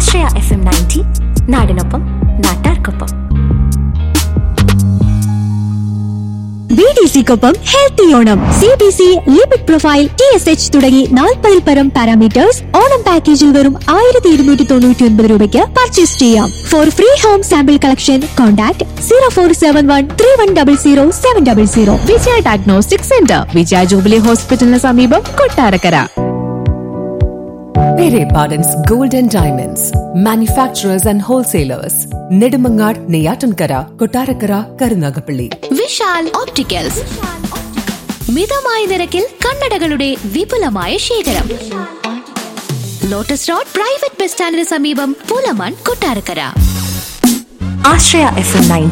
ആശ്രയ F M ninety നാടിനൊപ്പം നാട്ടാർക്കൊപ്പം B D സിക്കൊപ്പം healthy Onam C B C lipid profile T S H തുടങ്ങി നാൽപ്പതിൽ പരം പാരാമീറ്റേഴ്സ് ഓണം പാക്കേജിൽ വെറും ആയിരത്തി ഇരുന്നൂറ്റി തൊണ്ണൂറ്റി ഒൻപത് രൂപയ്ക്ക് പർച്ചേസ് ചെയ്യാം four free home sample collection contact zero four seven one three one double zero seven double zero Vijaya diagnostic centre Vijaya jubilee ഹോസ്പിറ്റലിന് സമീപം Kottarakkara Pere Pardon's Gold and Diamonds, manufacturers and wholesalers, Nedumangad, Neyatankara, Kotarakara, Karunagapalli. Vishal opticals മിതമായ നിരക്കിൽ കണ്ണടകളുടെ വിപുലമായ ശേഖരം lotus road private bus സ്റ്റാൻഡിന് സമീപം Pulamon Kottarakkara Ashraya F M ninety